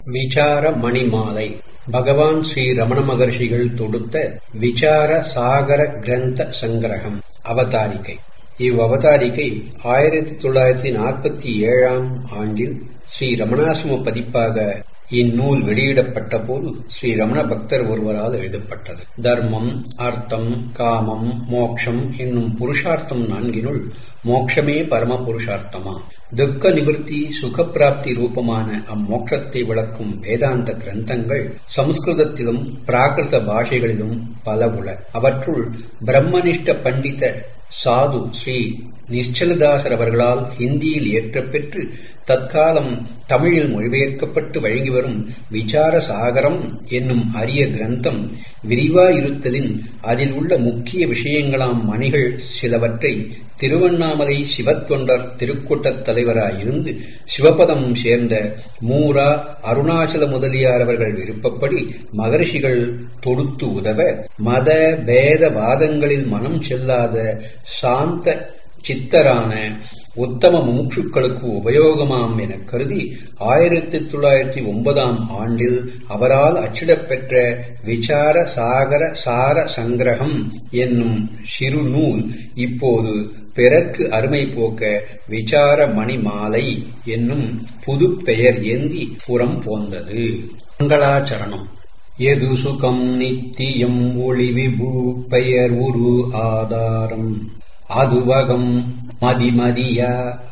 விசார மணிமாலை பகவான் ஸ்ரீ ரமண மகர்ஷிகள் தொடுத்த விசார சாகர கிரந்த சங்கிரகம் அவதாரிகை இவ்வவதாரிகை ஆயிரத்தி தொள்ளாயிரத்தி நாற்பத்தி ஏழாம் ஆண்டில் ஸ்ரீ ரமணாசிரம பதிப்பாக இந்நூல் வெளியிடப்பட்ட போது ஸ்ரீ ரமண பக்தர் ஒருவரால் எழுதப்பட்டது தர்மம் அர்த்தம் காமம் மோக்ஷம் என்னும் புருஷார்த்தம் நான்கினுள் மோக்ஷமே பரம புருஷார்த்தமா துக்க நிவர்த்தி சுகப்பிராப்தி ரூபமான அம்மோட்சத்தை விளக்கும் வேதாந்த கிரந்தங்கள் சமஸ்கிருதத்திலும் பிராகிருத பாஷைகளிலும் பல உள அவற்றுள் பிரம்மனிஷ்ட பண்டித சாது ஸ்ரீ நிச்சலதாசர் அவர்களால் ஹிந்தியில் ஏற்றப்பெற்று தற்காலம் தமிழில் மொழிபெயர்க்கப்பட்டு வழங்கி வரும் விசார சாகரம் என்னும் அரிய கிரந்தம் விரிவாயிருத்தலின் அதில் உள்ள முக்கிய விஷயங்களாம் மணிகள் சிலவற்றை திருவண்ணாமலை சிவத்தொண்டர் திருக்கூட்டத் தலைவராயிருந்து சிவபதம் சேர்ந்த மூரா அருணாச்சல முதலியார் அவர்கள் விருப்பப்படி மகர்ஷிகள் தொடுத்து உதவ மத பேத வாதங்களில் மனம் செல்லாத சாந்த சித்தரான உத்தம முமுட்சுக்களுக்கு உபயோகமாம் என கருதி ஆயிரத்தி தொள்ளாயிரத்தி ஒன்பதாம் ஆண்டில் அவரால் அச்சிடப்பெற்ற விசார சாகர சார சங்கிரகம் என்னும் சிறு நூல் இப்போது பிறர்க்கு அருமை போக்க விசார மணிமாலை என்னும் புது பெயர் ஏந்தி புறம் போந்தது மங்களாச்சரணம் எது சுகம் நித்தியம் ஒளி விபு பெயர் உரு ஆதாரம் அதுவகம் மதிமதியா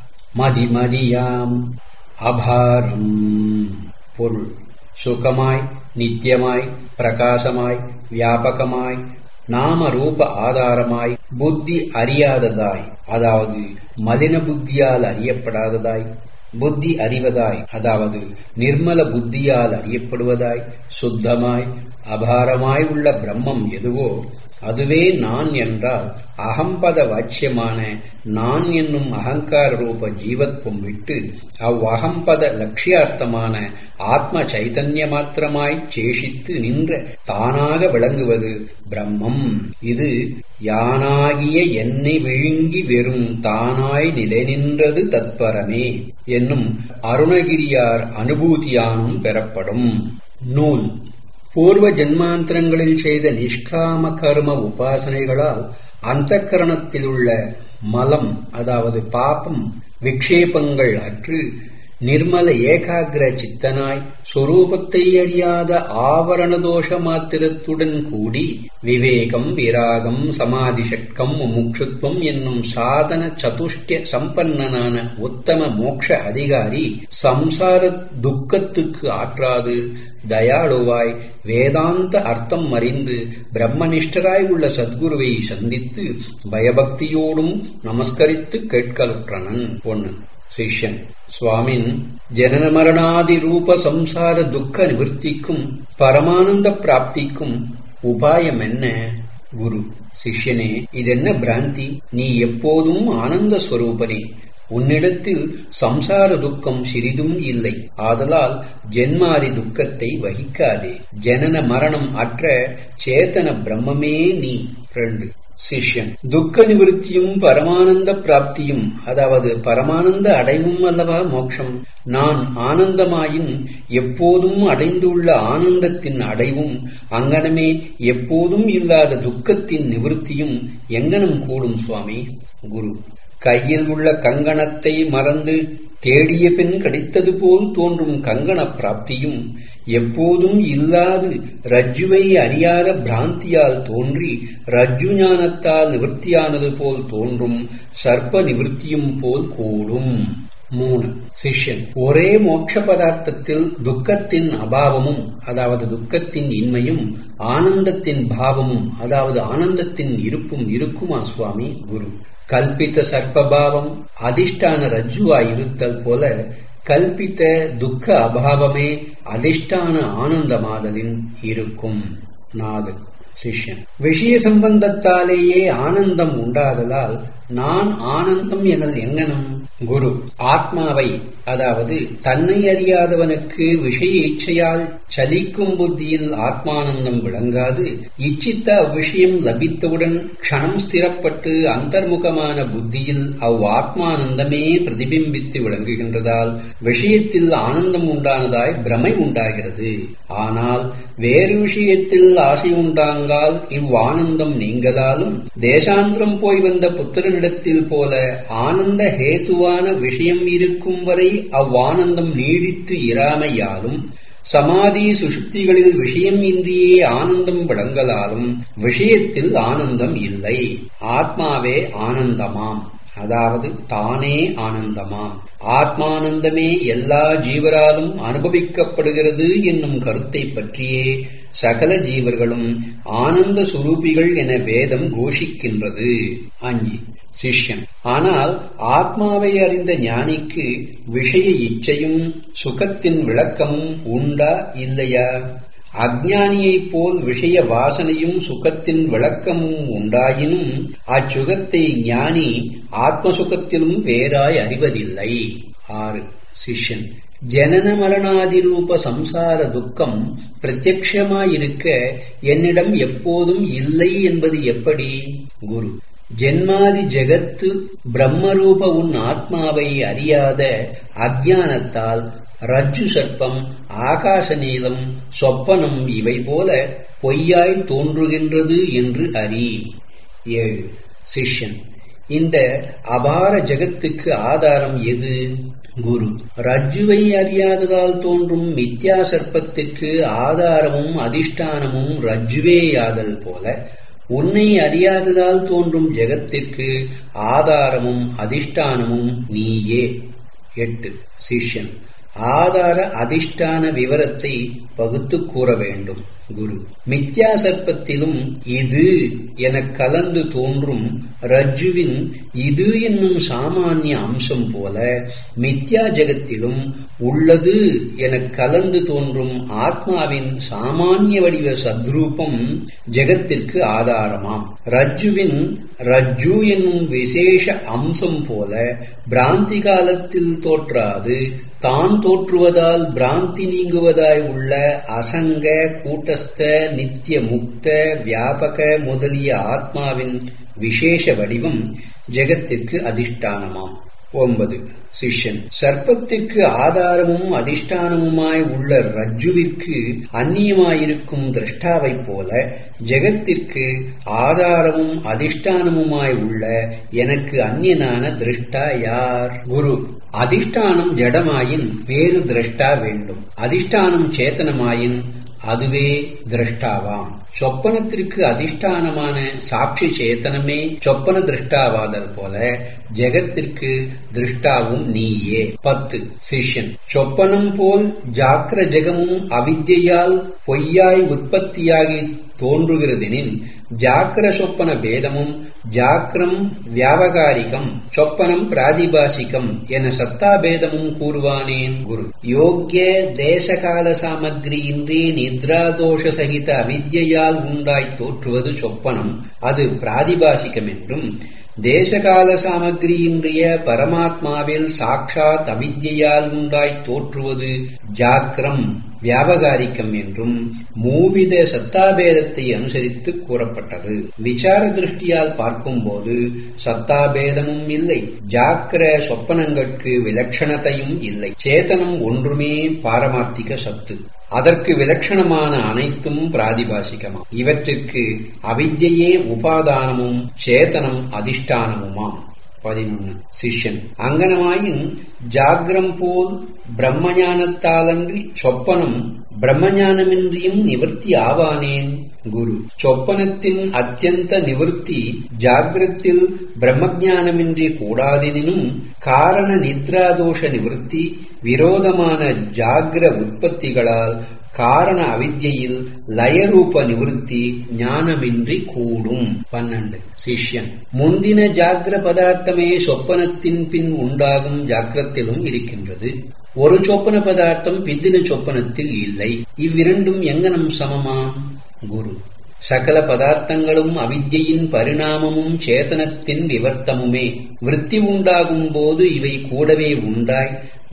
மதிமதியாம் அபாரம் பொருள் சுகமாய் நித்தியமாய் பிரகாசமாய் வியாபகமாய் நாம ரூப ஆதாரமாய் புத்தி அறியாததாய் அதாவது மலின புத்தியால் அறியப்படாததாய் புத்தி அறிவதாய் அதாவது நிர்மல புத்தியால் அறியப்படுவதாய் சுத்தமாய் அபாரமாய் உள்ள பிரம்மம் எதுவோ அதுவே நான் என்றால் அகம்பத வாச்சியமான நான் என்னும் அகங்கார ரூப ஜீவத்வம் விட்டு அவ்வகம்பத லட்சியார்த்தமான ஆத்ம சைதன்ய மாத்திரமாய் சேஷித்து நின்ற தானாக விளங்குவது பிரம்மம் இது யானாகிய என்னை விழுங்கி வெறும் தானாய் நிலை நின்றது தத்பரமே என்னும் அருணகிரியார் அனுபூதியானும் பெறப்படும் நூல் பூர்வ ஜன்மாந்திரங்களில் செய்த நிஷ்காம கர்ம உபாசனைகளால் அந்த கரணத்திலுள்ள மலம் அதாவது பாப்பம் விக்ஷேபங்கள் அற்று நிர்மல ஏகாகிர சித்தனாய் சொரூபத்தை அறியாத ஆவரண தோஷ மாத்திரத்துடன் கூடி விவேகம் விராகம் சமாதி சட்கம் முமுட்சுத்வம் என்னும் சாதன சதுஷ்ட சம்பன்னனான உத்தம மோக்ஷ அதிகாரி சம்சார துக்கத்துக்கு ஆற்றாது தயாளுவாய் வேதாந்த அர்த்தம் அறிந்து பிரம்மனிஷ்டராய் உள்ள சத்குருவை சந்தித்து பயபக்தியோடும் நமஸ்கரித்து கேட்கலுற்றனன் ஒன்னு சிஷ்யன் சுவாமின் ஜனன மரணாதி ரூப சம்சார துக்க நிவர்த்திக்கும் பரமானந்த பிராப்திக்கும் உபாயம் என்ன குரு சிஷ்யனே இதென்ன பிராந்தி நீ எப்போதும் ஆனந்த ஸ்வரூபனே உன்னிடத்தில் சம்சார துக்கம் சிறிதும் இல்லை ஆதலால் ஜென்மாதி துக்கத்தை வகிக்காதே ஜனன மரணம் அற்ற சேத்தன பிரம்மமே நீ ரெண்டு சிஷ்யன் துக்க நிவர்த்தியும் பரமானந்த பிராப்தியும் அதாவது பரமானந்த அடைவும் அல்லவா மோட்சம் நான் ஆனந்தமாயின் எப்போதும் அடைந்துள்ள ஆனந்தத்தின் அடைவும் அங்கனமே எப்போதும் இல்லாத துக்கத்தின் நிவர்த்தியும் எங்கனம் கூடும் சுவாமி குரு கையில் உள்ள கங்கணத்தை மறந்து தேடிய பின் கிடைத்தது போல் தோன்றும் கங்கண பிராப்தியும் எப்போதும் இல்லாது ரஜ்ஜுவை அறியாத பிராந்தியால் தோன்றி ரஜ்ஜு ஞானத்தால் நிவர்த்தியானது போல் தோன்றும் சர்ப்ப நிவர்த்தியும் போல் கூடும் மூணு சிஷ்யன் ஒரே மோட்ச பதார்த்தத்தில் துக்கத்தின் அபாவமும் அதாவது துக்கத்தின் இன்மையும் ஆனந்தத்தின் பாவமும் அதாவது ஆனந்தத்தின் இருப்பும் இருக்குமா சுவாமி குரு கல்பித்த சர்ப்பபாவம் அதிஷ்டான ரஜ்ஜுவாய் இருத்தல் போல கல்பித்த துக்க அபாவமே அதிஷ்டான ஆனந்தமாதலின் இருக்கும் நாலு சிஷ்யன் விஷய சம்பந்தத்தாலேயே ஆனந்தம் உண்டாதலால் நான் ஆனந்தம் எனல் எங்கனம் குரு ஆத்மாவை அதாவது தன்னை அறியாதவனுக்கு விஷய இச்சையால் சலிக்கும் புத்தியில் ஆத்மானந்தம் விளங்காது இச்சித்த அவ்விஷயம் லபித்தவுடன் க்ஷணம் ஸ்திரப்பட்டு அந்தர்முகமான புத்தியில் அவ் ஆத்மானந்தமே பிரதிபிம்பித்து விளங்குகின்றதால் விஷயத்தில் ஆனந்தம் உண்டானதாய் பிரமை உண்டாகிறது ஆனால் வேறு விஷயத்தில் ஆசை உண்டாங்கால் இவ்வானந்தம் நீங்களாலும் தேசாந்திரம் போய் வந்த புத்திரனிடத்தில் போல ஆனந்த ஹேத்துவான விஷயம் இருக்கும் வரை அவ்வானந்தம் நீடித்து இராமையாலும் சமாதி சுஷுப்திகளில் விஷயம் இன்றியே ஆனந்தம் விளங்கலாலும் விஷயத்தில் ஆனந்தம் இல்லை ஆத்மாவே ஆனந்தமாம் அதாவது தானே ஆனந்தமாம் ஆத்மானந்தமே எல்லா ஜீவராலும் அனுபவிக்கப்படுகிறது என்னும் கருத்தை பற்றியே சகல ஜீவர்களும் ஆனந்த சுரூபிகள் என வேதம் கோஷிக்கின்றது அஞ்சு சிஷ்யன் ஆனால் ஆத்மாவை அறிந்த ஞானிக்கு விஷய இச்சையும் சுகத்தின் விளக்கமும் உண்டா இல்லையா அஜானியைப் போல் விஷய வாசனையும் சுகத்தின் விளக்கமும் உண்டாயினும் அச்சுகத்தை ஞானி ஆத்மசுகத்திலும் வேறாய் அறிவதில்லை ஆறு சிஷ்யன் ஜனன மரணாதி ரூப சம்சார துக்கம் பிரத்யமாயிருக்க என்னிடம் எப்போதும் இல்லை என்பது எப்படி குரு ஜென்மாதி ஜெகத்து பிரம்மரூப உன் ஆத்மாவை அறியாத அஜானத்தால் ரஜ்ஜு சர்ப்பம் ஆகாச நீளம் சொப்பனம் இவை போல பொய்யாய் தோன்றுகின்றது என்று அறி ஏழு சிஷ்யன் இந்த அபார ஜெகத்துக்கு ஆதாரம் எது குரு ரஜ்ஜுவை அறியாததால் தோன்றும் மித்யா சர்ப்பத்துக்கு ஆதாரமும் அதிஷ்டானமும் ரஜ்ஜுவேயாதல் போல உன்னை அறியாததால் தோன்றும் ஜெகத்திற்கு ஆதாரமும் அதிஷ்டானமும் நீயே எட்டு சிஷ்யன் ஆதார அதிஷ்டான விவரத்தை பகுத்து கூற வேண்டும் குரு மித்யா சர்ப்பத்திலும் இது என கலந்து தோன்றும் ரஜ்ஜுவின் இது என்னும் சாமானிய அம்சம் போல மித்யா ஜெகத்திலும் உள்ளது என கலந்து தோன்றும் ஆத்மாவின் சாமானிய வடிவ சத்ரூபம் ஜெகத்திற்கு ஆதாரமாம் ரஜ்ஜுவின் ரஜ்ஜு என்னும் விசேஷ அம்சம் போல பிராந்தி காலத்தில் தோற்றாது தான் தோற்றுவதால் பிராந்தி நீங்குவதாய் உள்ள அசங்க கூட்டஸ்த நித்திய முக்த வியாபக முதலிய ஆத்மாவின் விசேஷ வடிவம் ஜெகத்திற்கு அதிஷ்டானமாம் ஒன்பது சிஷ்யன் சர்ப்பத்திற்கு ஆதாரமும் அதிஷ்டானமுமாய் உள்ள ரஜ்ஜுவிற்கு அந்நியமாயிருக்கும் திரஷ்டாவைப் போல ஜெகத்திற்கு ஆதாரமும் அதிஷ்டானமுமாய் உள்ள எனக்கு அந்நியனான திருஷ்டா யார் குரு அதிஷ்டானம் ஜடமாயின் வேறு திரஷ்டா வேண்டும் அதிஷ்டானம் சேத்தனமாயின் அதுவே திரஷ்டாவாம் சொப்பனத்திற்கு அதிஷ்டானமான சாட்சி சேத்தனமே சொப்பன திருஷ்டாவாதல் போல ஜெகத்திற்கு திருஷ்டாவும் நீயே பத்து சிஷ்யன் சொப்பனம் போல் ஜாக்கிர ஜெகமும் அவித்யால் பொய்யாய் உற்பத்தியாகி தோன்றுகிறதெனின் ஜாக்கிர சொப்பன பேதமும் ஜாக்கிரம் வியாபகாரிகம் சொப்பனம் பிராதிபாசிகம் என சத்தாபேதமும் கூறுவானேன் குரு யோக்கிய தேசகால சாமகிரியின்றி நித்ராதோஷ சகித அவித்யால் உண்டாய் தோற்றுவது சொப்பனம் அது பிராதிபாசிகம் என்றும் தேசகால சாமகிரியின்றிய பரமாத்மாவில் சாட்சாத் அவித்யால் உண்டாய் தோற்றுவது ஜாக்கிரம் வியாபகாரிக்கம் என்றும் மூவித சத்தாபேதத்தை அனுசரித்து கூறப்பட்டது விசார திருஷ்டியால் பார்க்கும்போது சத்தாபேதமும் இல்லை ஜாக்கிர சொப்பனங்களுக்கு விலட்சணத்தையும் இல்லை சேதனம் ஒன்றுமே பாரமார்த்திக சத்து அதற்கு விலட்சணமான அனைத்தும் பிராதிபாசிகமாம் இவற்றிற்கு அவித்யே உபாதானமும் சேதனம் அதிஷ்டானமுமாம் பதினொன்னு சிஷ்யன் அங்கனமாயின் ஜாகிரம் போல் பிரம்மஞானத்தாலன்றி சொப்பனம் பிரம்மஞானமின்றியும் நிவர்த்தி ஆவானேன் குரு சொப்பனத்தின் அத்தியந்த நிவர்த்தி ஜாகிரத்தில் பிரம்மஜானமின்றி கூடாதெனினும் காரண நித்ராதோஷ நிவர்த்தி விரோதமான ஜாகிர உற்பத்திகளால் காரண அவித்யில் லயரூப நிவர்த்தி ஞானமின்றி கூடும் பன்னெண்டு சிஷ்யன் முந்தின ஜாகிர பதார்த்தமே சொப்பனத்தின் பின் உண்டாகும் ஜாக்கிரத்திலும் இருக்கின்றது ஒரு சொப்பன பதார்த்தம் பிந்தின சொப்பனத்தில் இல்லை இவ்விரண்டும் எங்கனம் சமமாம் குரு சகல பதார்த்தங்களும் அவித்யின் பரிணாமமும் சேதனத்தின் விவர்த்தமுமே விருத்தி உண்டாகும் போது இவை கூடவே உண்டாய்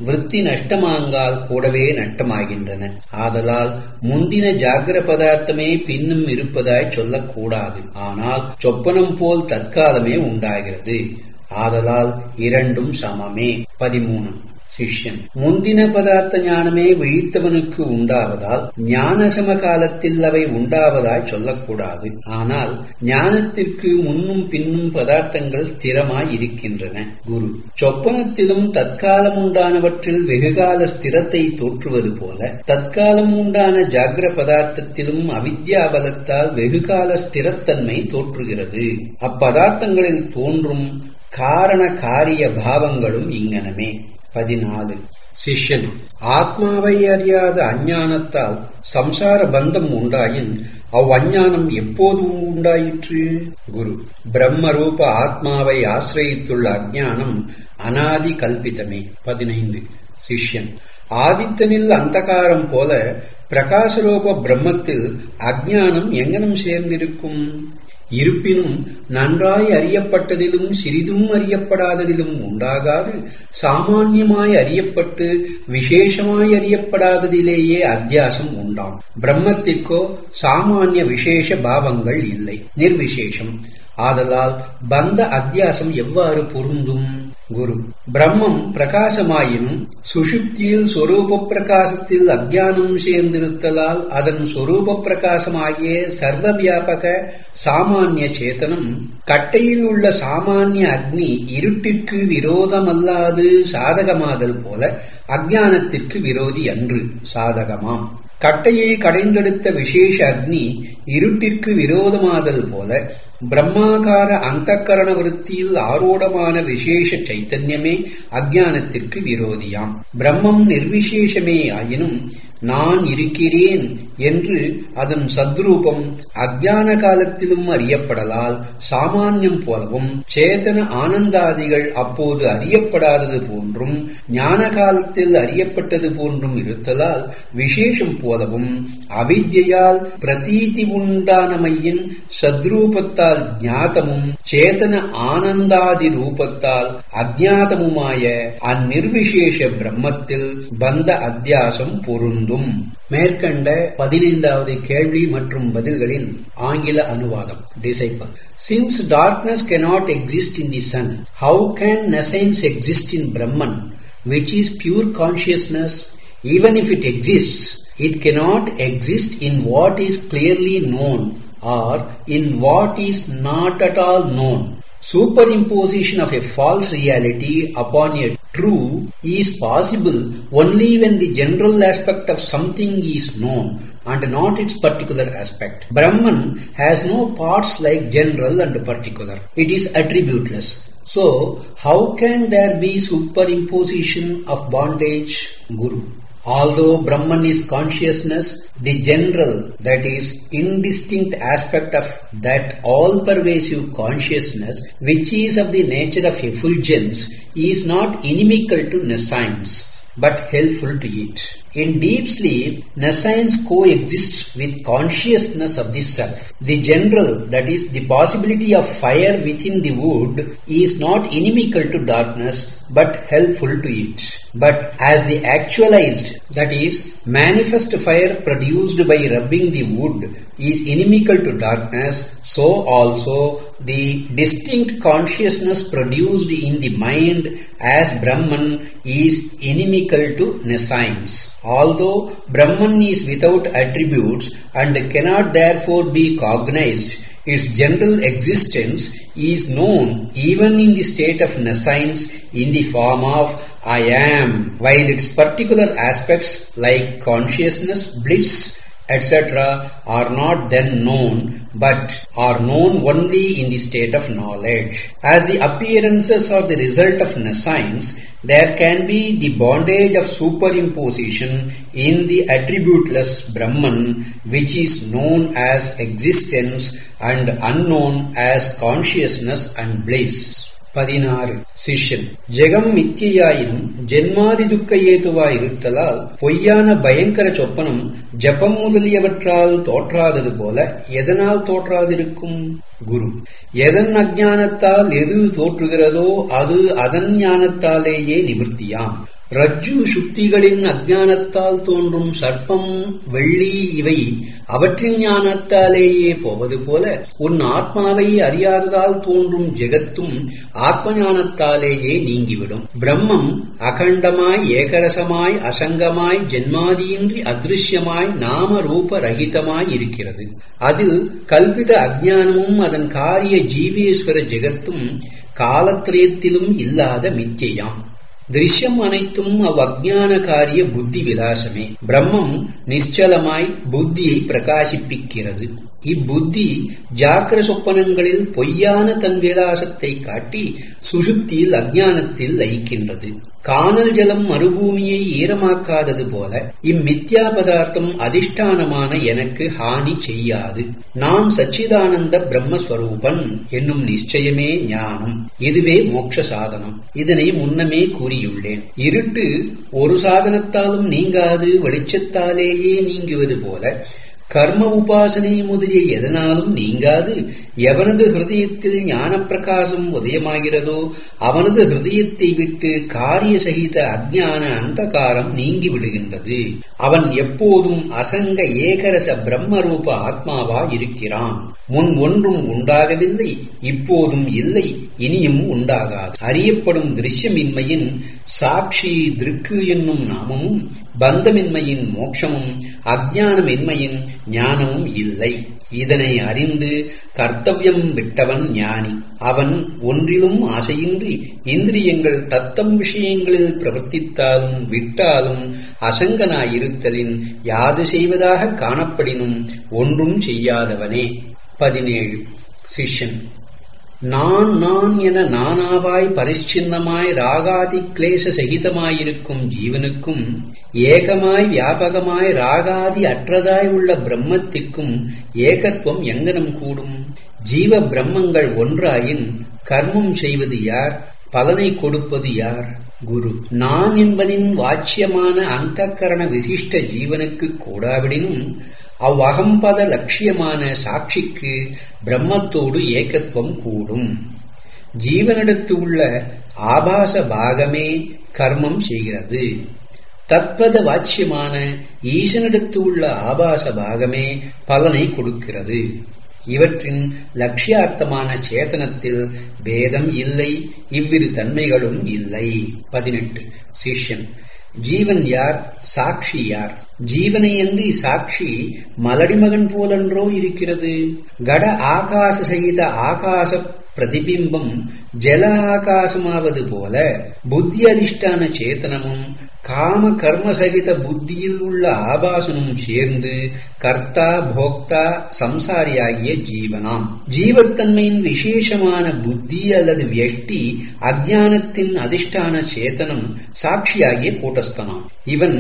விருத்தி நஷ்டமாங்கால் கூடவே நஷ்டமாகின்றன ஆதலால் முந்தின ஜாகிர பதார்த்தமே பின்னும் இருப்பதாய் சொல்லக்கூடாது ஆனால் சொப்பனம் போல் தற்காலமே உண்டாகிறது ஆதலால் இரண்டும் சமமே பதிமூணு சிஷ்யன் முந்தின பதார்த்த ஞானமே விழித்தவனுக்கு உண்டாவதால் ஞான சம காலத்தில் அவை உண்டாவதாய் சொல்லக்கூடாது ஆனால் ஞானத்திற்கு முன்னும் பின்னும் பதார்த்தங்கள் ஸ்திரமாய் இருக்கின்றன குரு சொப்பனத்திலும் தற்காலம் உண்டானவற்றில் வெகுகால ஸ்திரத்தை தோற்றுவது போல தற்காலம் உண்டான ஜாகிர பதார்த்தத்திலும் அவித்யாபலத்தால் வெகுகால ஸ்திரத்தன்மை தோற்றுகிறது அப்பதார்த்தங்களில் தோன்றும் காரண காரிய பாவங்களும் இங்கனமே பதினாலு சிஷ்யன் ஆத்மாவை அறியாத அஞ்ஞானத்தால் சம்சார பந்தம் உண்டாயின் அவ் அஞ்ஞானம் எப்போது உண்டாயிற்று குரு பிரம்மரூப ஆத்மாவை ஆசிரயித்துள்ள அஞ்ஞானம் அனாதி கல்பிதமே பதினைந்து சிஷ்யன் ஆதித்தனில் அந்தகாரம் போல பிரகாசரூப பிரம்மத்தில் அஜ்ஞானம் எங்கனம் சேர்ந்திருக்கும் இருப்பினும் நன்றாய் அறியப்பட்டதிலும் சிறிதும் அறியப்படாததிலும் உண்டாகாது சாமான்யமாய் அறியப்பட்டு விசேஷமாய் அறியப்படாததிலேயே அத்தியாசம் உண்டாம் பிரம்மத்திற்கோ சாமானிய விசேஷ பாவங்கள் இல்லை நிர்விசேஷம் ஆதலால் பந்த அத்தியாசம் எவ்வாறு பொருந்தும் குரு பிரம்மம் பிரகாசமாயினும் சுஷுப்தியில் சொரூப பிரகாசத்தில் அஜானம் சேர்ந்திருத்தலால் அதன் சொரூப பிரகாசமாகிய சர்வ வியாபக சாமானிய சேத்தனம் கட்டையில் உள்ள சாமானிய அக்னி இருட்டிற்கு விரோதமல்லாது சாதகமாதல் போல அஜானத்திற்கு விரோதி அன்று சாதகமாம் கட்டையை கடைந்தெடுத்த விசேஷ அக்னி இருட்டிற்கு விரோதமாதல் போல பிரம்மாகார அந்தக்கரண விருத்தியில் ஆரோடமான விசேஷ சைத்தன்யமே அஜானத்திற்கு விரோதியாம் பிரம்மம் நிர்விசேஷமே ஆயினும் நான் இருக்கிறேன் என்று அதன் சத்ரூபம் அஜான காலத்திலும் அறியப்படலால் சாமானியம் போலவும் சேதன ஆனந்தாதிகள் அப்போது அறியப்படாதது போன்றும் ஞான காலத்தில் அறியப்பட்டது போன்றும் இருத்தலால் விசேஷம் போலவும் அவித்யால் பிரதீதி உண்டானமையின் சத்ரூபத்தால் ஞாதமும் சேதன ஆனந்தாதி ரூபத்தால் அஜாதமுமாய அந்நிர்விசேஷ பிரம்மத்தில் பந்த அத்தியாசம் பொருந்தும் மேற்கண்ட பதினைந்தாவது கேள்வி மற்றும் பதில்களின் ஆங்கில அனுவாதம் டிசைப்பல் Since darkness cannot exist in the sun, how can nescience exist in Brahman, which is pure consciousness? Even if it exists, it cannot exist in what is clearly known or in what is not at all known. Superimposition of a false reality upon a true is possible only when the general aspect of something is known and not its particular aspect. Brahman has no parts like general and particular. It is attributeless. So, how can there be superimposition of bondage? Guru. Although Brahman is consciousness, the general, that is, indistinct aspect of that all pervasive consciousness, which is of the nature of effulgence, is not inimical to nescience but helpful to it. In deep sleep, nescience coexists with consciousness of the self. The general, that is, the possibility of fire within the wood, is not inimical to darkness but helpful to it. But as the actualized, that is, manifest fire produced by rubbing the wood is inimical to darkness, so also the distinct consciousness produced in the mind as Brahman is inimical to nescience. Although Brahman is without attributes and cannot therefore be cognized, its general existence is known even in the state of nescience in the form of I am, while its particular aspects like consciousness, bliss, etc. are not then known but are known only in the state of knowledge. As the appearances are the result of nescience, there can be the bondage of superimposition in the attributeless Brahman, which is known as existence and unknown as consciousness and bliss. பதினாறு சிஷ்யன் ஜெகம் மித்தியாயினும் ஜென்மாதி துக்க ஏதுவாயிருத்தலால் பொய்யான பயங்கர சொப்பனம் ஜபம் முதலியவற்றால் தோற்றாதது போல எதனால் தோற்றாதிருக்கும் குரு எதன் அஜானத்தால் எது தோற்றுகிறதோ அது அதன் ஞானத்தாலேயே நிவர்த்தியாம் ரஜ்ஜு சுத்திகளின் அஜானத்தால் தோன்றும் சர்ப்பம் வெள்ளி இவை அவற்றின் ஞானத்தாலேயே போவது போல உன் ஆத்மாவை அறியாததால் தோன்றும் ஜெகத்தும் ஆத்ம ஞானத்தாலேயே நீங்கிவிடும் பிரம்மம் அகண்டமாய் ஏகரசமாய் அசங்கமாய் ஜென்மாதியின்றி அதிருஷ்யமாய் நாம ரூப ரகிதமாய் இருக்கிறது அதில் கல்பித அஜானமும் அதன் காரிய ஜீவேஸ்வர ஜெகத்தும் காலத்திரயத்திலும் இல்லாத மித்தியாம் திருஷ்யம் அனைத்தும் அவ்வஜான காரிய புத்தி விலாசமே பிரம்மம் நிశ్చலமாய் புத்தியை பிரகாசிப்பிக்கிறது இப்புத்தி ஜாக்கிர சொப்பனங்களில் பொய்யான தன் விலாசத்தை காட்டி சுஷுப்தியில் அஜானத்தில் லயிக்கின்றது காணல் ஜலம் மறுபூமியை ஈரமாக்காதது போல இம்மித்யா பதார்த்தம் அதிஷ்டானமான எனக்கு ஹானி செய்யாது நான் சச்சிதானந்த பிரம்மஸ்வரூபன் என்னும் நிச்சயமே ஞானம் இதுவே மோட்ச சாதனம் இதனை முன்னமே கூறியுள்ளேன் இருட்டு ஒரு சாதனத்தாலும் நீங்காது வெளிச்சத்தாலேயே நீங்குவது போல கர்ம உபாசனை முதலிய எதனாலும் நீங்காது எவனது ஹிருதயத்தில் ஞான பிரகாசம் உதயமாகிறதோ அவனது ஹிருதயத்தை விட்டு காரிய சகித அஜான அந்தகாரம் நீங்கி விடுகின்றது அவன் எப்போதும் அசங்க ஏகரச பிரம்மரூப ஆத்மாவா இருக்கிறான் முன் ஒன்றும் உண்டாகவில்லை இப்போதும் இல்லை இனியும் உண்டாகாது அறியப்படும் திருஷ்யமின்மையின் சாட்சி திருக்கு என்னும் நாமமும் பந்தமின்மையின் மோட்சமும் அஜானமின்மையின் ஞானமும் இல்லை இதனை அறிந்து கர்த்தவியம் விட்டவன் ஞானி அவன் ஒன்றிலும் ஆசையின்றி இந்திரியங்கள் தத்தம் விஷயங்களில் பிரவர்த்தித்தாலும் விட்டாலும் அசங்கனாயிருத்தலின் யாது செய்வதாக காணப்படினும் ஒன்றும் செய்யாதவனே பதினேழு சிஷ்யன் நான் நான் என நானாவாய் பரிச்சின்னமாய் ராகாதி கிளேச சகிதமாயிருக்கும் ஜீவனுக்கும் ஏகமாய் வியாபகமாய் ராகாதி அற்றதாய் உள்ள பிரம்மத்திற்கும் ஏகத்துவம் எங்கனம் கூடும் ஜீவ பிரம்மங்கள் ஒன்றாயின் கர்மம் செய்வது யார் பலனை கொடுப்பது யார் குரு நான் என்பதின் வாட்சியமான அந்தக்கரண விசிஷ்ட ஜீவனுக்கு கூடாவிடினும் அவ்வகம்பத லட்சியமான சாட்சிக்கு பிரம்மத்தோடு ஏகத்துவம் கூடும் ஜீவனிடத்து உள்ள ஆபாச பாகமே கர்மம் செய்கிறது தத்பத வாட்சியமான ஈசனிடத்து உள்ள ஆபாச பாகமே பலனை கொடுக்கிறது இவற்றின் லட்சியார்த்தமான சேதனத்தில் பேதம் இல்லை இவ்விரு தன்மைகளும் இல்லை பதினெட்டு சிஷ்யன் ஜீவன் யார் சாட்சி யார் ஜீவனையன்றி சாட்சி மலடிமகன் போலன்றோ இருக்கிறது கட ஆகாச சகித ஆகாச பிரதிபிம்பம் ஜல ஆகாசமாவது போல புத்தி அதிஷ்டான சேத்தனமும் காம கர்ம சகித புத்தியில் உள்ள ஆபாசனும் சேர்ந்து கர்த்தா போக்தா சம்சாரியாகிய ஜீவனாம் ஜீவத்தன்மையின் விசேஷமான புத்தி அல்லது வியஷ்டி அஜானத்தின் அதிஷ்டான சேத்தனம் சாட்சியாகிய கூட்டஸ்தனாம் இவன்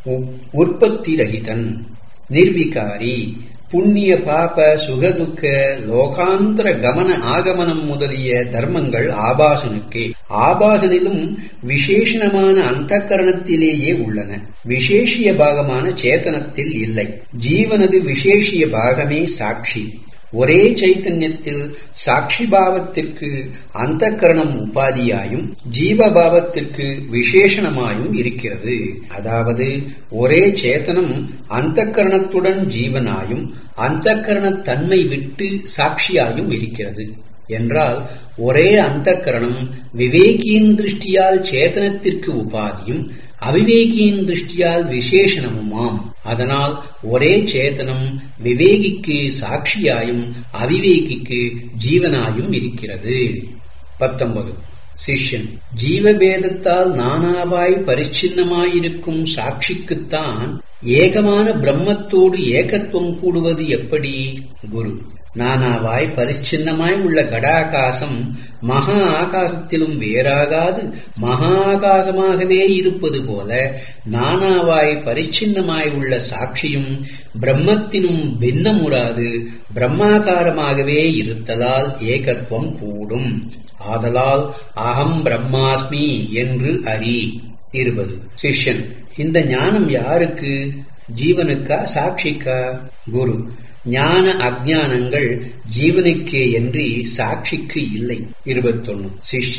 உற்பத்தி ரகிதன் நிர்விகாரி புண்ணிய பாப சுகதுக்க லோகாந்தர கமன ஆகமனம் முதலிய தர்மங்கள் ஆபாசனுக்கே ஆபாசனிலும் விசேஷணமான அந்த கரணத்திலேயே உள்ளன விசேஷிய பாகமான சேத்தனத்தில் இல்லை ஜீவனது விசேஷிய பாகமே சாட்சி ஒரே சைத்தன்யத்தில் சாட்சி பாவத்திற்கு அந்த கரணம் உபாதியாயும் ஜீவபாவத்திற்கு விசேஷணமாயும் இருக்கிறது அதாவது ஒரே சேத்தனம் அந்த கரணத்துடன் ஜீவனாயும் அந்த கரண தன்மை விட்டு சாட்சியாயும் இருக்கிறது என்றால் ஒரே அந்த கரணம் விவேகியின் திருஷ்டியால் சேத்தனத்திற்கு உபாதியும் அவிவேகியின் திருஷ்டியால் விசேஷணமுமாம் அதனால் ஒரே சேதனம் விவேகிக்கு சாட்சியாயும் அவிவேகிக்கு ஜீவனாயும் இருக்கிறது பத்தொன்பது சிஷ்யன் ஜீவபேதத்தால் நானாவாய் பரிச்சின்னமாயிருக்கும் சாட்சிக்குத்தான் ஏகமான பிரம்மத்தோடு ஏகத்துவம் கூடுவது எப்படி குரு நானாவாய் பரிச்சின்னமாய் உள்ள கடாகாசம் மகா ஆகாசத்திலும் வேறாகாது மகா ஆகாசமாகவே இருப்பது போல நானாவாய் பரிச்சின்னமாய் உள்ள சாட்சியும் பிரம்மத்தினும் பின்னமுறாது பிரம்மாகாரமாகவே இருத்தலால் ஏகத்துவம் கூடும் ஆதலால் அகம் பிரம்மாஸ்மி என்று அறி இருபது சிஷ்யன் இந்த ஞானம் யாருக்கு ஜீவனுக்கா சாட்சிக்கா குரு ஞான அஜானங்கள் ஜீவனுக்கே என்று சாட்சிக்கு இல்லை இருபத்தொன்னு சிஷ்யன்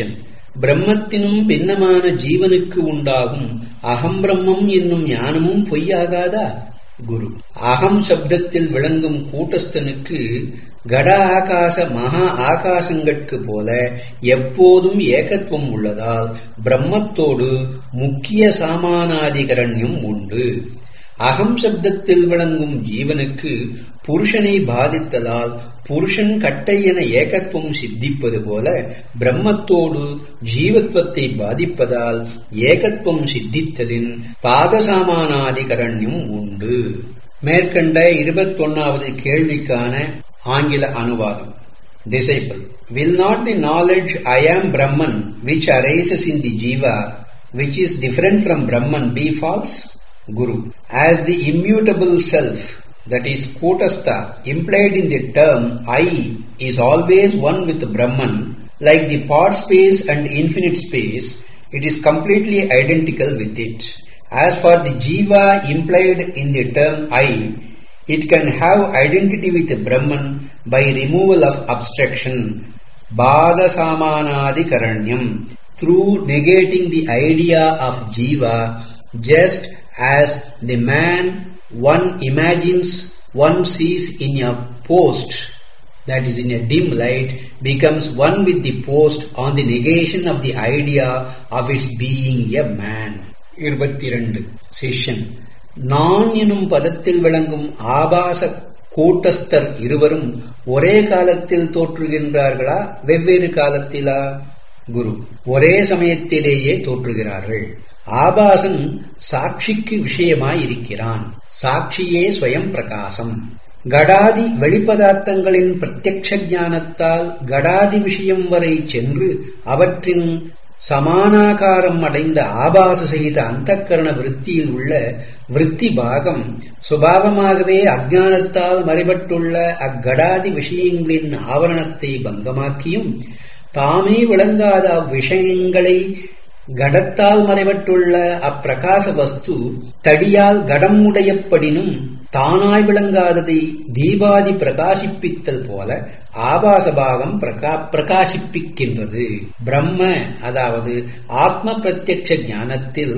பிரம்மத்தினும் பின்னமான ஜீவனுக்கு உண்டாகும் அகம் பிரம்மம் என்னும் ஞானமும் பொய்யாகாதா குரு அகம் சப்தத்தில் விளங்கும் கூட்டஸ்தனுக்கு கட ஆகாச மகா ஆகாசங்கட்கு போல எப்போதும் ஏகத்துவம் உள்ளதால் பிரம்மத்தோடு முக்கிய சாமானாதிகரண்யம் உண்டு அகம் சப்தத்தில் விளங்கும் ஜீவனுக்கு புருஷனை பாதித்தலால் புருஷன் கட்டை என ஏகத்துவம் சித்திப்பது போல பிரம்மத்தோடு ஜீவத்வத்தை பாதிப்பதால் ஏகத்துவம் சித்தித்தலின் பாதசாமானாதிகரண்யம் உண்டு மேற்கண்ட இருபத்தொன்னாவது கேள்விக்கான ஆங்கில அனுவாதம் Disciple, will not the knowledge I am Brahman which arises in the jiva, which is different from Brahman, be false? Guru, as the immutable self, that is Kutastha, implied in the term I, is always one with Brahman, like the part space and infinite space, it is completely identical with it. As for the jiva implied in the term I, it can have identity with Brahman by removal of abstraction, Bada Samanadi Karanyam, through negating the idea of jiva, just as the man one imagines one sees in a post, that is in a dim light, becomes one with the post on the negation of the idea of its being a man. இருபத்தி இரண்டு சிஷ்யன் நான் எனும் பதத்தில் விளங்கும் ஆபாச கூட்டஸ்தர் இருவரும் ஒரே காலத்தில் தோற்றுகின்றார்களா வெவ்வேறு காலத்திலா குரு ஒரே சமயத்திலேயே தோற்றுகிறார்கள் ஆபாசன் சாட்சிக்கு விஷயமாயிருக்கிறான் சாட்சியே ஸ்வயம் பிரகாசம் கடாதி வெளிப்பதார்த்தங்களின் பிரத்யக்ஷ ஞானத்தால் கடாதி விஷயம் வரை சென்று அவற்றின் சமானாகாரம் அடைந்த ஆபாச சகித அந்தக்கரண விருத்தியில் உள்ள விருத்தி பாகம் சுபாவமாகவே அஜானத்தால் மறைபட்டுள்ள அக்கடாதி விஷயங்களின் ஆவரணத்தை பங்கமாக்கியும் தாமே விளங்காத அவ்விஷயங்களை கடத்தால் மறைபட்டுள்ள அப்பிரகாச வஸ்து தடியால் கடம் உடையப்படினும் தானாய் விளங்காததை தீபாதி பிரகாசிப்பித்தல் போல ஆபாசபாகம் பிரகா பிரகாசிப்பிக்கின்றது பிரம்ம அதாவது ஆத்ம பிரத்யக்ஷ ஞானத்தில்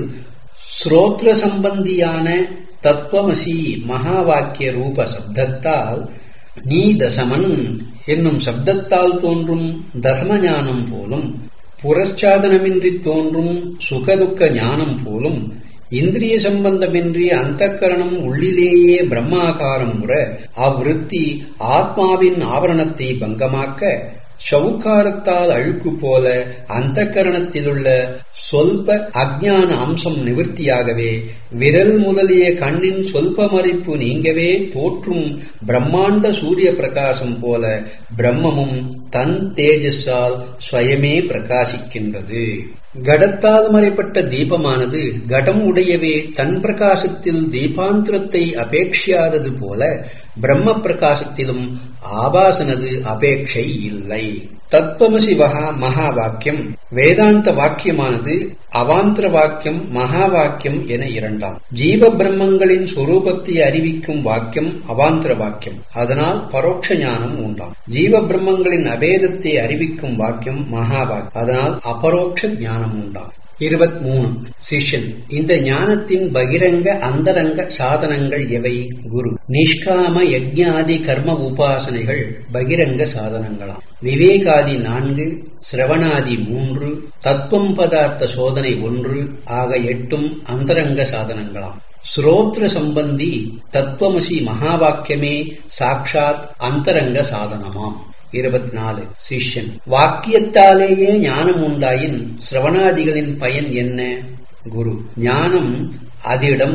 ஸ்ரோத்ர சம்பந்தியான தத்துவமசி மகா வாக்கிய ரூப சப்தத்தால் நீ தசமன் என்னும் சப்தத்தால் தோன்றும் தசம ஞானம் போலும் புரஸ்சாதனமின்றி தோன்றும் சுகதுக்க ஞானம் போலும் இந்திரிய சம்பந்தமின்றி அந்தக்கரணம் உள்ளிலேயே பிரம்மாகாரம் முற அவ்விருத்தி ஆத்மாவின் ஆவரணத்தை பங்கமாக்க சவுக்காரத்தால் அழுக்கு போல அந்த கரணத்திலுள்ள சொல்ப அஜ்ஞான அம்சம் நிவர்த்தியாகவே விரல் முதலிய கண்ணின் சொல்ப மறைப்பு நீங்கவே தோற்றும் பிரம்மாண்ட சூரிய பிரகாசம் போல பிரம்மமும் தன் தேஜஸால் ஸ்வயமே பிரகாசிக்கின்றது கடத்தால் மறைப்பட்ட தீபமானது கடம் உடையவே தன் பிரகாசத்தில் தீபாந்திரத்தை அபேட்சியாதது போல பிரம்ம பிரகாசத்திலும் ஆபாசனது அபேட்சை இல்லை தத்வமசி வகா மகா வாக்கியம் வேதாந்த வாக்கியமானது அவாந்திர வாக்கியம் மகா வாக்கியம் என இரண்டாம் ஜீவ பிரம்மங்களின் சொரூபத்தை அறிவிக்கும் வாக்கியம் அவாந்திர வாக்கியம் அதனால் பரோட்ச ஞானம் உண்டாம் ஜீவ பிரம்மங்களின் அபேதத்தை அறிவிக்கும் வாக்கியம் மகா வாக்கியம் அதனால் அபரோக்ஷ ஞானம் உண்டாம் இருபத் மூணு சிஷ்யன் இந்த ஞானத்தின் பகிரங்க அந்தரங்க சாதனங்கள் எவை குரு நிஷ்காம யஜ்ஞாதி கர்ம உபாசனைகள் பகிரங்க சாதனங்களாம் விவேகாதி நான்கு சிரவணாதி மூன்று தத்துவம் பதார்த்த சோதனை ஒன்று ஆக எட்டும் அந்தரங்க சாதனங்களாம் ஸ்ரோத்ர சம்பந்தி தத்துவமசி மகாவாக்கியமே சாட்சாத் அந்தரங்க சாதனமாம் இருபத்தி நாலு சிஷ்யன் வாக்கியத்தாலேயே ஞானம் உண்டாயின் சிரவணாதிகளின் பயன் என்ன குரு ஞானம் அதிடம்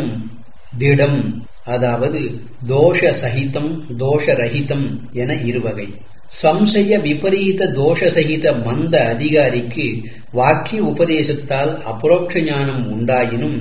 திடம் அதாவது தோஷ சகிதம் தோஷரகிதம் என இருவகை சம்சய விபரீத தோஷ சகித மந்த அதிகாரிக்கு வாக்கிய உபதேசத்தால் அபரோக்ஷ ஞானம் உண்டாயினும்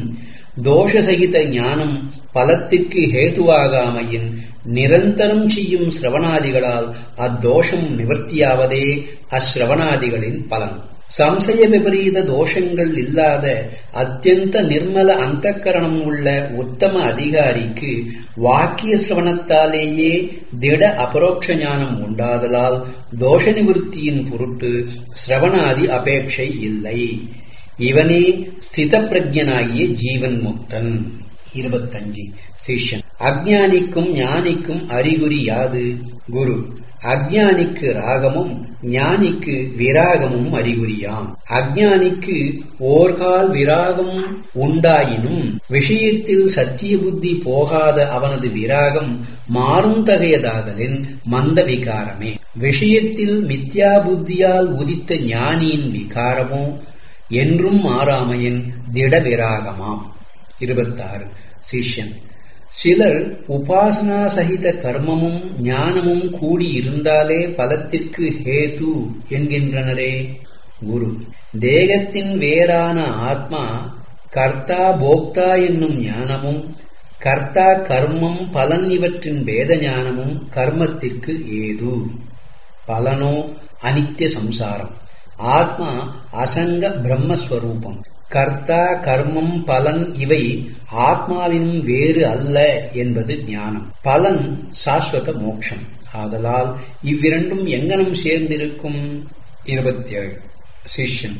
தோஷசகித ஞானம் பலத்திற்கு ஹேதுவாகாமையின் நிரந்தரம் செய்யும் சிரவணாதிகளால் அத்தோஷம் நிவர்த்தியாவதே அஸ்ரவணாதிகளின் பலன் சம்சய விபரீத தோஷங்கள் இல்லாத அத்தியந்த நிர்மல அந்தக்கரணம் உள்ள உத்தம அதிகாரிக்கு வாக்கிய சிரவணத்தாலேயே திட அபரோக்ஷ ஞானம் உண்டாதலால் தோஷ நிவர்த்தியின் பொருட்டு சிரவணாதி அபேட்சை இல்லை இவனே ஸ்தித பிரஜனாகிய ஜீவன் முக்தன் இருபத்தஞ்சு சிஷ்யன் அஜ்ஞானிக்கும் ஞானிக்கும் அறிகுறி யாது குரு அஜ்ஞானிக்கு ராகமும் ஞானிக்கு விராகமும் அறிகுறியாம் அஜ்ஞானிக்கு ஓர்கால் விராகம் உண்டாயினும் விஷயத்தில் சத்திய புத்தி போகாத அவனது விராகம் மாறும் தகையதாதலின் மந்த விகாரமே விஷயத்தில் மித்யா புத்தியால் உதித்த ஞானியின் விகாரமோ என்றும் மாறாமையின் திட விராகமாம் இருபத்தாறு சிஷ்யன் சிலர் உபாசனா சகித கர்மமும் ஞானமும் கூடி இருந்தாலே பலத்திற்கு ஹேது என்கின்றனரே குரு தேகத்தின் வேறான ஆத்மா கர்த்தா போக்தா என்னும் ஞானமும் கர்த்தா கர்மம் பலன் இவற்றின் வேத ஞானமும் கர்மத்திற்கு ஏது பலனோ அனித்திய சம்சாரம் ஆத்மா அசங்க பிரம்மஸ்வரூபம் கர்த்தா கர்மம் பலன் இவை ஆத்மாவினும் வேறு அல்ல என்பது ஞானம் பலன் சாஸ்வத மோட்சம் ஆதலால் இவ்விரண்டும் எங்கனம் சேர்ந்திருக்கும் இருபத்தி ஏழு சிஷ்யன்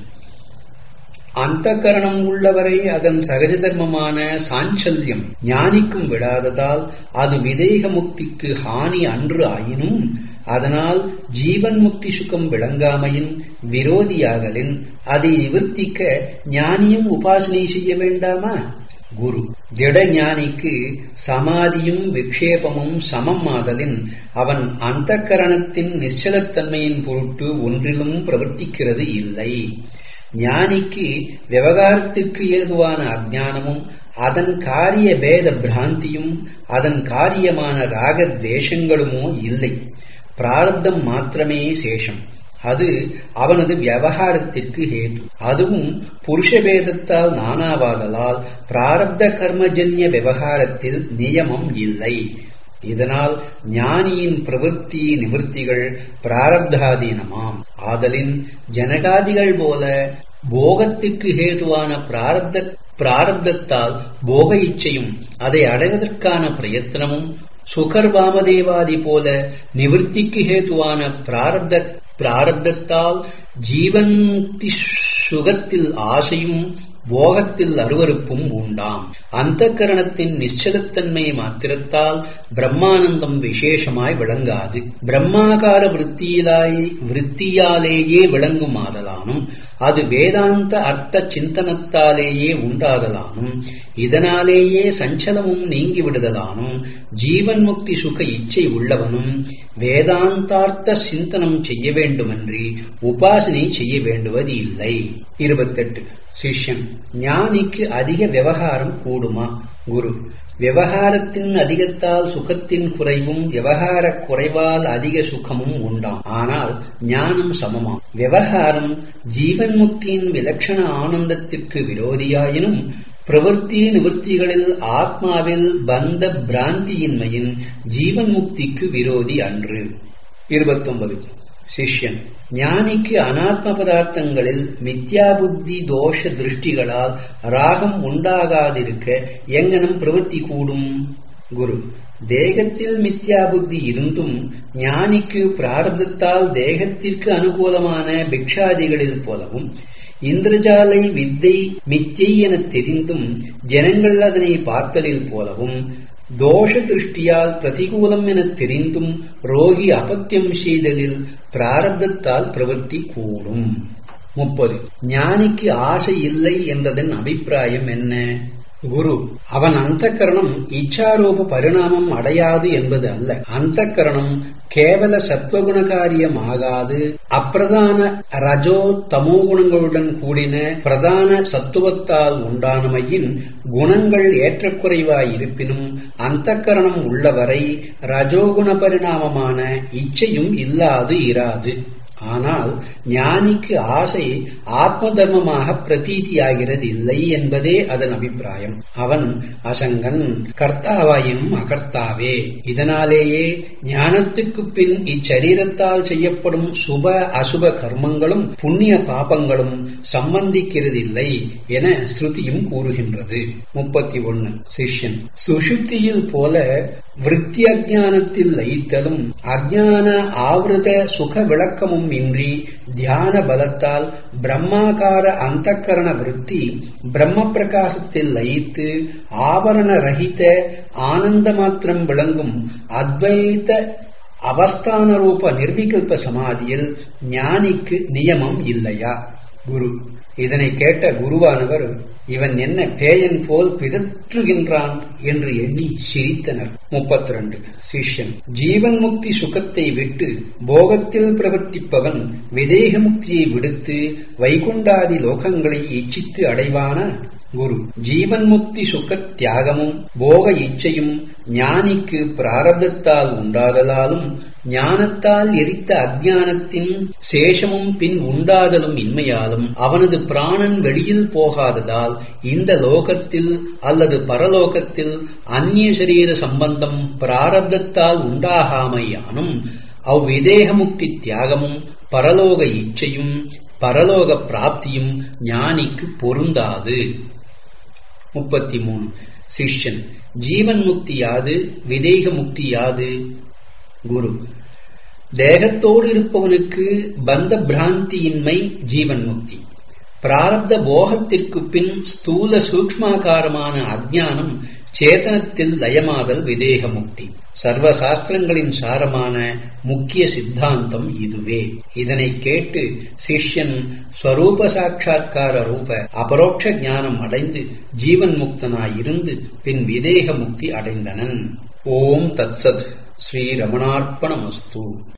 அந்த கரணம் உள்ளவரை அதன் சகஜ தர்மமான சாஞ்சல்யம் ஞானிக்கும் விடாததால் அது விதேக முக்திக்கு ஹானி அன்று ஆயினும் அதனால் ஜீவன் முக்தி சுகம் விளங்காமையின் விரோதியாகலின் அதை நிவர்த்திக்க ஞானியும் உபாசனை செய்ய வேண்டாமா குரு திட ஞானிக்கு சமாதியும் விக்ஷேபமும் சமம் ஆதலின் அவன் அந்த கரணத்தின் நிச்சலத்தன்மையின் பொருட்டு ஒன்றிலும் பிரவர்த்திக்கிறது இல்லை ஞானிக்கு விவகாரத்திற்கு ஏதுவான அஜானமும் அதன் காரிய பேத பிராந்தியும் அதன் காரியமான ராக தேசங்களுமோ இல்லை பிராரப்தம் மாத்திரமே சேஷம் அது அவனது விவகாரத்திற்கு ஹேது அதுவும் புருஷபேதத்தால் நானாவாதலால் பிராரப்த கர்மஜன்ய விவகாரத்தில் நியமம் இல்லை இதனால் ஞானியின் பிரவൃத்தி நிவர்த்திகள் பிராரப்தாதீனமாம் ஆதலின் ஜனகாதிகள் போல போகத்திற்கு ஹேதுவான பிராரப்த பிராரப்தத்தால் போக இச்சையும் அதை அடைவதற்கான பிரயத்தனமும் சுகர் வாமதேவாதி போல நிவர்த்திக்கு ஹேதுவான பிராரப்த பிராரப்தத்தால் ஜீவன் முக்தி சுகத்தில் ஆசையும் போகத்தில் அருவறுப்பும் உண்டாம் அந்த கரணத்தின் நிச்சலத்தன்மை மாத்திரத்தால் பிரம்மானந்தம் விசேஷமாய் விளங்காது பிரம்மாகார விற்த்தியிலாய் விற்த்தியாலேயே விளங்கும் ஆதலானும் அது வேதாந்த அர்த்த சிந்தனத்தாலேயே உண்டாதலானும் இதனாலேயே சஞ்சலமும் நீங்கிவிடுதலானும் ஜீவன் முக்தி சுக இச்சை உள்ளவனும் வேதாந்தார்த்த சிந்தனம் செய்ய வேண்டுமன்றி உபாசனை செய்ய வேண்டுவது இல்லை இருபத்தெட்டு சிஷ்யன் ஞானிக்கு அதிக விவகாரம் கூடுமா குரு விவகாரத்தின் அதிகத்தால் சுகத்தின் குறைவும் விவகார குறைவால் அதிக சுகமும் உண்டாம் ஆனால் ஞானம் சமமாம் விவகாரம் ஜீவன் முக்தியின் விலட்சண ஆனந்தத்திற்கு விரோதியாயினும் பிரவൃத்தி நிவர்த்திகளில் ஆத்மாவில் பந்த பிராந்தியின்மையின் ஜீவன் முக்திக்கு விரோதி அன்று இருபத்தொன்பது சிஷ்யன் ஞானிக்கு அனாத்ம பதார்த்தங்களில் மித்யா புத்தி தோஷ திருஷ்டிகளால் ராகம் உண்டாகாதிருக்க எங்கனம் பிரவൃத்தி கூடும் குரு தேகத்தில் மித்யா புத்தி இருந்தும் ஞானிக்கு பிராரப்தத்தால் தேகத்திற்கு அனுகூலமான பிக்ஷாதிகளில் போலவும் இந்திரஜாலை வித்தை மிச்சை என தெரிந்தும் ஜனங்கள் அதனை பார்த்தலில் போலவும் தோஷ திருஷ்டியால் பிரதிகூலம் என தெரிந்தும் ரோகி அபத்தியம் செய்தலில் பிராரப்தத்தால் பிரவர்த்தி கூடும் முப்பது ஞானிக்கு ஆசை இல்லை என்றதன் அபிப்பிராயம் என்ன குரு அவன் அந்த கரணம் இச்சாரூப பரிணாமம் அடையாது என்பது அல்ல அந்த கரணம் கேவல சத்வகுண காரியம் ஆகாது அப்பிரதான ரஜோ தமோ குணங்களுடன் கூடின பிரதான சத்துவத்தால் உண்டானமையின் குணங்கள் ஏற்றக்குறைவாய் இருப்பினும் அந்த கரணம் உள்ளவரை ரஜோகுண பரிணாமமான இச்சையும் இல்லாது இராது ஆனால் ஞானிக்கு ஆசை ஆத்ம தர்மமாக பிரதீதியாகிறது இல்லை என்பதே அதன் அபிப்பிராயம் அவன் அசங்கன் கர்த்தாவாயினும் அகர்த்தாவே இதனாலேயே ஞானத்துக்கு பின் இச்சரீரத்தால் செய்யப்படும் சுப அசுப கர்மங்களும் புண்ணிய பாபங்களும் சம்பந்திக்கிறதில்லை என ஸ்ருதியும் கூறுகின்றது முப்பத்தி ஒன்னு சிஷ்யன் சுஷுப்தியில் போல விருத்தி அஜானத்தில் லயித்தலும் அஜான ஆவிரத சுக விளக்கமும் இன்றி தியான பலத்தால் பிரம்மாகார அந்தக்கரண விருத்தி பிரம்ம பிரகாசத்தில் லயித்து ஆவரண ரகித ஆனந்த மாத்திரம் விளங்கும் அத்வைத அவஸ்தான ரூப நிர்விகல்ப சமாதியில் ஞானிக்கு நியமம் இல்லையா குரு இதனை கேட்ட குருவானவர் இவன் என்ன பேயன் போல் பிதற்றுகின்றான் என்று எண்ணி சிரித்தனர் முப்பத்தி ரெண்டு சிஷ்யன் ஜீவன் முக்தி சுகத்தை விட்டு போகத்தில் பிரவர்த்திப்பவன் விதேக முக்தியை விடுத்து வைகுண்டாதி லோகங்களை இச்சித்து அடைவான குரு ஜீவன் முக்தி சுக தியாகமும் போக இச்சையும் ஞானிக்கு பிராரப்தத்தால் உண்டாதலாலும் ஞானத்தால் எரித்த அஜானத்தின் சேஷமும் பின் உண்டாதலும் இன்மையாலும் அவனது பிராணன் வெளியில் போகாததால் இந்த லோகத்தில் அல்லது பரலோகத்தில் அந்நிய சரீர சம்பந்தம் பிராரப்தத்தால் உண்டாகாமையானும் அவ்விதேக முக்தி தியாகமும் பரலோக இச்சையும் பரலோக பிராப்தியும் ஞானிக்கு பொருந்தாது முப்பத்தி மூணு சிஷ்யன் ஜீவன் முக்தி யாது விதேக முக்தி யாது குரு தேகத்தோடு இருப்பவனுக்கு பந்த பிராந்தியின்மை ஜீவன் முக்தி பிராரப்த போகத்திற்கு பின் ஸ்தூல சூக்மாகாரமான அஜானம் சேதனத்தில் லயமாதல் விதேக முக்தி சர்வ சாஸ்திரங்களின் சாரமான முக்கிய சித்தாந்தம் இதுவே இதனை கேட்டு சிஷ்யன் ஸ்வரூப சாட்சா்கார ரூப அபரோக்ஷ ஞானம் அடைந்து ஜீவன் முக்தனாயிருந்து பின் விதேக முக்தி அடைந்தனன் ஓம் தத்சத் ஸ்ரீரமணார்ப்பணமஸ்து